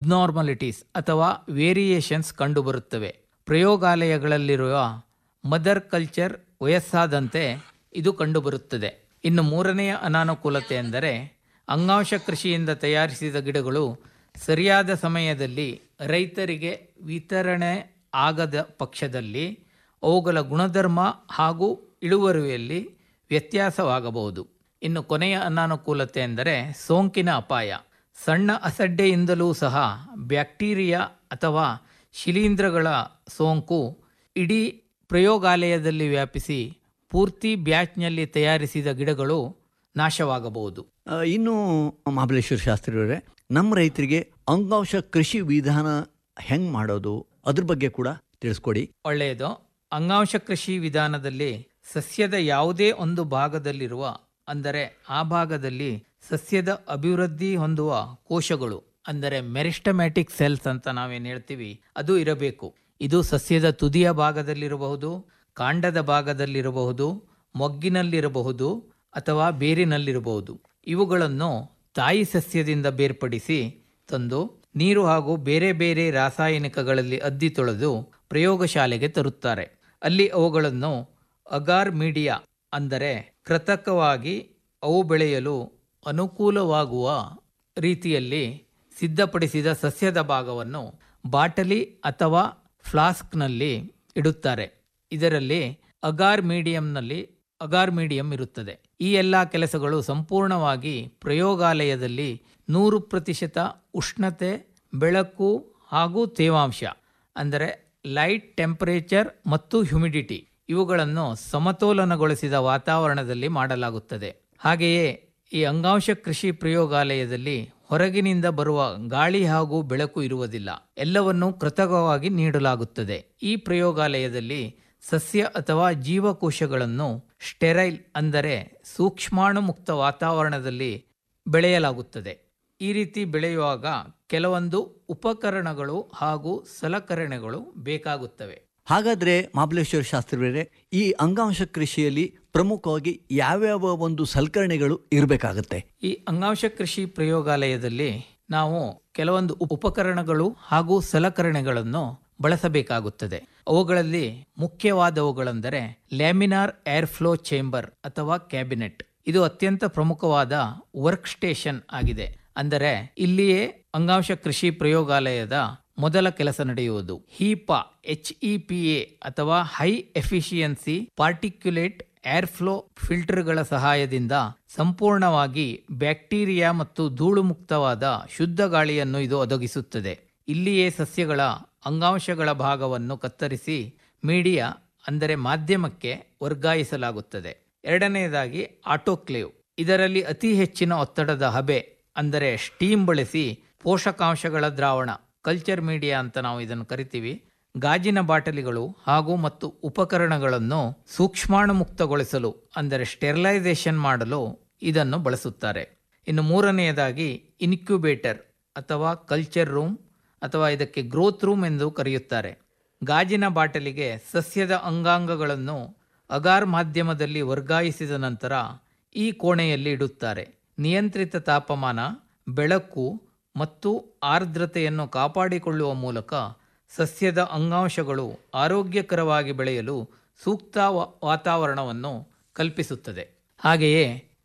abnormalities ಅಥವಾ variations ಕಂಡುಬರುತ್ತವೆ ಪ್ರಯೋಗಾಲಯಗಳಲ್ಲಿರುವ mother culture ವಯಸ್ಸಾದಂತೆ ಇದು ಕಂಡುಬರುತ್ತದೆ ಇನ್ನು ಮೂರನೆಯ ಅನಾನುಕೂಲತೆ ಎಂದರೆ ಅಂಗಾಂಶ ಕೃಷಿಯಿಂದ ತಯಾರಿಸಿದ ಗಿಡಗಳು ಸರಿಯಾದ ಸಮಯದಲ್ಲಿ ರೈತರಿಗೆ ವಿತರಣೆ ಆಗದ ಪಕ್ಷದಲ್ಲಿ ಅವುಗಳ ಗುಣಧರ್ಮ ಹಾಗೂ ಇಳುವರಿಯಲ್ಲಿ ವ್ಯತ್ಯಾಸವಾಗಬಹುದು ಇನ್ನು ಕೊನೆಯ ಅನಾನುಕೂಲತೆ ಎಂದರೆ ಸೋಂಕಿನ ಅಪಾಯ ಸಣ್ಣ ಅಸಡ್ಡೆಯಿಂದಲೂ ಸಹ ಬ್ಯಾಕ್ಟೀರಿಯಾ ಅಥವಾ ಶಿಲೀಂಧ್ರಗಳ ಸೋಂಕು ಇಡೀ ಪ್ರಯೋಗಾಲಯದಲ್ಲಿ ವ್ಯಾಪಿಸಿ ಪೂರ್ತಿ ಬ್ಯಾಚ್ನಲ್ಲಿ ತಯಾರಿಸಿದ ಗಿಡಗಳು ನಾಶವಾಗಬಹುದು ಆ, ಇನ್ನು ಮಹಾಬಲೇಶ್ವರ ಶಾಸ್ತ್ರಿಯವರೇ ನಮ್ಮ ರೈತರಿಗೆ ಅಂಗಾಂಶ ಕೃಷಿ ವಿಧಾನ ಹೆಂಗ್ ಮಾಡೋದು ಅದ್ರ ಬಗ್ಗೆ ಕೂಡ ತಿಳಿಸ್ಕೊಡಿ ಒಳ್ಳೆಯದು ಅಂಗಾಂಶ ಕೃಷಿ ವಿಧಾನದಲ್ಲಿ ಸಸ್ಯದ ಯಾವುದೇ ಒಂದು ಭಾಗದಲ್ಲಿರುವ ಅಂದರೆ ಆ ಭಾಗದಲ್ಲಿ ಸಸ್ಯದ ಅಭಿವೃದ್ಧಿ ಹೊಂದುವ ಕೋಶಗಳು ಅಂದರೆ ಮೆರಿಸ್ಟಮ್ಯಾಟಿಕ್ ಸೆಲ್ಸ್ ಅಂತ ನಾವೇನು ಹೇಳ್ತೀವಿ ಅದು ಇರಬೇಕು ಇದು ಸಸ್ಯದ ತುದಿಯ ಭಾಗದಲ್ಲಿರಬಹುದು ಕಾಂಡದ ಭಾಗದಲ್ಲಿರಬಹುದು ಮೊಗ್ಗಿನಲ್ಲಿರಬಹುದು ಅಥವಾ ಬೇರಿನಲ್ಲಿರಬಹುದು ಇವುಗಳನ್ನು ತಾಯಿ ಸಸ್ಯದಿಂದ ಬೇರ್ಪಡಿಸಿ ತಂದು ನೀರು ಹಾಗೂ ಬೇರೆ ಬೇರೆ ರಾಸಾಯನಿಕಗಳಲ್ಲಿ ಅದ್ದಿ ತೊಳೆದು ಪ್ರಯೋಗಶಾಲೆಗೆ ತರುತ್ತಾರೆ ಅಲ್ಲಿ ಅವುಗಳನ್ನು ಅಗಾರ್ ಮೀಡಿಯಾ ಅಂದರೆ ಕೃತಕವಾಗಿ ಅವು ಬೆಳೆಯಲು ಅನುಕೂಲವಾಗುವ ರೀತಿಯಲ್ಲಿ ಸಿದ್ಧಪಡಿಸಿದ ಸಸ್ಯದ ಭಾಗವನ್ನು ಬಾಟಲಿ ಅಥವಾ ಫ್ಲಾಸ್ಕ್ನಲ್ಲಿ ಇಡುತ್ತಾರೆ ಇದರಲ್ಲಿ ಅಗಾರ್ ಮೀಡಿಯಂನಲ್ಲಿ ಅಗಾರ್ ಮೀಡಿಯಂ ಇರುತ್ತದೆ ಈ ಎಲ್ಲ ಕೆಲಸಗಳು ಸಂಪೂರ್ಣವಾಗಿ ಪ್ರಯೋಗಾಲಯದಲ್ಲಿ ನೂರು ಪ್ರತಿಶತ ಉಷ್ಣತೆ ಬೆಳಕು ಹಾಗೂ ತೇವಾಂಶ ಅಂದರೆ ಲೈಟ್ ಟೆಂಪರೇಚರ್ ಮತ್ತು ಹ್ಯುಮಿಡಿಟಿ ಇವುಗಳನ್ನು ಸಮತೋಲನಗೊಳಿಸಿದ ವಾತಾವರಣದಲ್ಲಿ ಮಾಡಲಾಗುತ್ತದೆ ಹಾಗೆಯೇ ಈ ಅಂಗಾಂಶ ಕೃಷಿ ಪ್ರಯೋಗಾಲಯದಲ್ಲಿ ಹೊರಗಿನಿಂದ ಬರುವ ಗಾಳಿ ಹಾಗೂ ಬೆಳಕು ಇರುವುದಿಲ್ಲ ಎಲ್ಲವನ್ನೂ ಕೃತಕವಾಗಿ ನೀಡಲಾಗುತ್ತದೆ ಈ ಪ್ರಯೋಗಾಲಯದಲ್ಲಿ ಸಸ್ಯ ಅಥವಾ ಜೀವಕೋಶಗಳನ್ನು ಸ್ಟೆರೈಲ್ ಅಂದರೆ ಸೂಕ್ಷ್ಮಾಣು ಮುಕ್ತ ವಾತಾವರಣದಲ್ಲಿ ಬೆಳೆಯಲಾಗುತ್ತದೆ ಈ ರೀತಿ ಬೆಳೆಯುವಾಗ ಕೆಲವೊಂದು ಉಪಕರಣಗಳು ಹಾಗೂ ಸಲಕರಣೆಗಳು ಬೇಕಾಗುತ್ತವೆ ಹಾಗಾದ್ರೆ ಮಹಾಬಲೇಶ್ವರ ಶಾಸ್ತ್ರಿಯವರೇ ಈ ಅಂಗಾಂಶ ಕೃಷಿಯಲ್ಲಿ ಪ್ರಮುಖವಾಗಿ ಯಾವ್ಯಾವ ಒಂದು ಸಲಕರಣೆಗಳು ಇರಬೇಕಾಗತ್ತೆ ಈ ಅಂಗಾಂಶ ಕೃಷಿ ಪ್ರಯೋಗಾಲಯದಲ್ಲಿ ನಾವು ಕೆಲವೊಂದು ಉಪಕರಣಗಳು ಹಾಗೂ ಸಲಕರಣೆಗಳನ್ನು ಬಳಸಬೇಕಾಗುತ್ತದೆ ಅವುಗಳಲ್ಲಿ ಮುಖ್ಯವಾದವುಗಳೆಂದರೆ ಲ್ಯಾಮಿನಾರ್ ಏರ್ ಫ್ಲೋ ಚೇಂಬರ್ ಅಥವಾ ಕ್ಯಾಬಿನೆಟ್ ಇದು ಅತ್ಯಂತ ಪ್ರಮುಖವಾದ ವರ್ಕ್ ಸ್ಟೇಷನ್ ಆಗಿದೆ ಅಂದರೆ ಇಲ್ಲಿಯೇ ಅಂಗಾಂಶ ಕೃಷಿ ಪ್ರಯೋಗಾಲಯದ ಮೊದಲ ಕೆಲಸ ನಡೆಯುವುದು HEPA H E P A ಅಥವಾ high efficiency particulate air flow ಫಿಲ್ಟರ್ಗಳ ಸಹಾಯದಿಂದ ಸಂಪೂರ್ಣವಾಗಿ ಬ್ಯಾಕ್ಟೀರಿಯಾ ಮತ್ತು ಧೂಳು ಮುಕ್ತವಾದ ಶುದ್ಧ ಗಾಳಿಯನ್ನು ಇದು ಒದಗಿಸುತ್ತದೆ ಇಲ್ಲಿಯೇ ಸಸ್ಯಗಳ ಅಂಗಾಂಶಗಳ ಭಾಗವನ್ನು ಕತ್ತರಿಸಿ ಮೀಡಿಯಾ ಅಂದರೆ ಮಾಧ್ಯಮಕ್ಕೆ ವರ್ಗಾಯಿಸಲಾಗುತ್ತದೆ ಎರಡನೆಯದಾಗಿ ಆಟೋಕ್ಲೇವ್ ಇದರಲ್ಲಿ ಅತಿ ಹೆಚ್ಚಿನ ಒತ್ತಡದ ಹಬೆ ಅಂದರೆ ಸ್ಟೀಮ್ ಬಳಸಿ ಪೋಷಕಾಂಶಗಳ ದ್ರಾವಣ ಕಲ್ಚರ್ ಮೀಡಿಯಾ ಅಂತ ನಾವು ಇದನ್ನು ಕರಿತೀವಿ ಗಾಜಿನ ಬಾಟಲಿಗಳು ಹಾಗೂ ಮತ್ತು ಉಪಕರಣಗಳನ್ನು ಸೂಕ್ಷ್ಮಾಣು ಮುಕ್ತಗೊಳಿಸಲು ಅಂದರೆ ಸ್ಟೆರಿಲೈಸೇಷನ್ ಮಾಡಲು ಇದನ್ನು ಬಳಸುತ್ತಾರೆ ಇನ್ನು ಮೂರನೆಯದಾಗಿ ಇನ್ಕ್ಯುಬೇಟರ್ ಅಥವಾ ಕಲ್ಚರ್ ರೂಮ್ ಅಥವಾ ಇದಕ್ಕೆ ಗ್ರೋತ್ ರೂಮ್ ಎಂದು ಕರೆಯುತ್ತಾರೆ ಗಾಜಿನ ಬಾಟಲಿಗೆ ಸಸ್ಯದ ಅಂಗಾಂಗಗಳನ್ನು ಅಗಾರ್ ಮಾಧ್ಯಮದಲ್ಲಿ ವರ್ಗಾಯಿಸಿದ ನಂತರ ಈ ಕೋಣೆಯಲ್ಲಿ ಇಡುತ್ತಾರೆ ನಿಯಂತ್ರಿತ ತಾಪಮಾನ ಬೆಳಕು ಮತ್ತು ಆರ್ದ್ರತೆಯನ್ನು ಕಾಪಾಡಿಕೊಳ್ಳುವ ಮೂಲಕ ಸಸ್ಯದ ಅಂಗಾಂಶಗಳು ಆರೋಗ್ಯಕರವಾಗಿ ಬೆಳೆಯಲು ಸೂಕ್ತ ವಾ- ವಾತಾವರಣವನ್ನು ಕಲ್ಪಿಸುತ್ತದೆ ಹಾಗೆಯೇ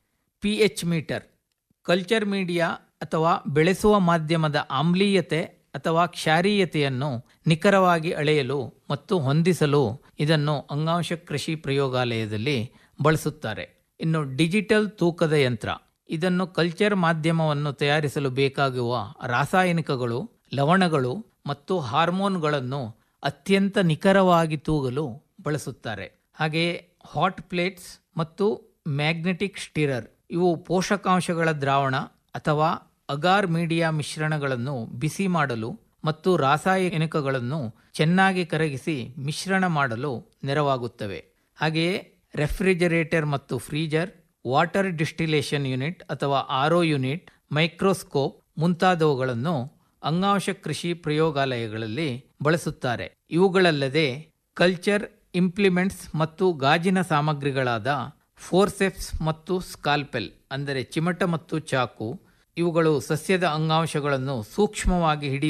P H meter culture media ಅಥವಾ ಬೆಳೆಸುವ ಮಾಧ್ಯಮದ ಆಮ್ಲೀಯತೆ ಅಥವಾ ಕ್ಷಾರೀಯತೆಯನ್ನು ನಿಖರವಾಗಿ ಅಳೆಯಲು ಮತ್ತು ಹೊಂದಿಸಲು ಇದನ್ನು ಅಂಗಾಂಶ ಕೃಷಿ ಪ್ರಯೋಗಾಲಯದಲ್ಲಿ ಬಳಸುತ್ತಾರೆ ಇನ್ನು ಡಿಜಿಟಲ್ ತೂಕದ ಯಂತ್ರ ಇದನ್ನು ಕಲ್ಚರ್ ಮಾಧ್ಯಮವನ್ನು ತಯಾರಿಸಲು ಬೇಕಾಗುವ ರಾಸಾಯನಿಕಗಳು ಲವಣಗಳು ಮತ್ತು ಹಾರ್ಮೋನ್ಗಳನ್ನು ಅತ್ಯಂತ ನಿಖರವಾಗಿ ತೂಗಲು ಬಳಸುತ್ತಾರೆ ಹಾಗೆಯೇ ಹಾಟ್ ಪ್ಲೇಟ್ಸ್ ಮತ್ತು ಮ್ಯಾಗ್ನೆಟಿಕ್ ಸ್ಟಿರರ್ ಇವು ಪೋಷಕಾಂಶಗಳ ದ್ರಾವಣ ಅಥವಾ ಅಗಾರ್ ಮೀಡಿಯಾ ಮಿಶ್ರಣಗಳನ್ನು ಬಿಸಿ ಮಾಡಲು ಮತ್ತು ರಾಸಾಯನಿಕಗಳನ್ನು ಚೆನ್ನಾಗಿ ಕರಗಿಸಿ ಮಿಶ್ರಣ ಮಾಡಲು ನೆರವಾಗುತ್ತವೆ ಹಾಗೆಯೇ ರೆಫ್ರಿಜರೇಟರ್ ಮತ್ತು ಫ್ರೀಜರ್ ವಾಟರ್ ಡಿಸ್ಟಿಲೇಷನ್ ಯೂನಿಟ್ ಅಥವಾ ಆರೋ ಯೂನಿಟ್ ಮೈಕ್ರೋಸ್ಕೋಪ್ ಮುಂತಾದವುಗಳನ್ನು ಅಂಗಾಂಶ ಕೃಷಿ ಪ್ರಯೋಗಾಲಯಗಳಲ್ಲಿ ಬಳಸುತ್ತಾರೆ ಇವುಗಳಲ್ಲದೆ ಕಲ್ಚರ್ ಇಂಪ್ಲಿಮೆಂಟ್ಸ್ ಮತ್ತು ಗಾಜಿನ ಸಾಮಗ್ರಿಗಳಾದ ಫೋರ್ಸೆಪ್ಸ್ ಮತ್ತು ಸ್ಕಾಲ್ಪೆಲ್ ಅಂದರೆ ಚಿಮಟ ಮತ್ತು ಚಾಕು ಇವುಗಳು ಸಸ್ಯದ ಅಂಗಾಂಶಗಳನ್ನು ಸೂಕ್ಷ್ಮವಾಗಿ ಹಿಡಿಯುವ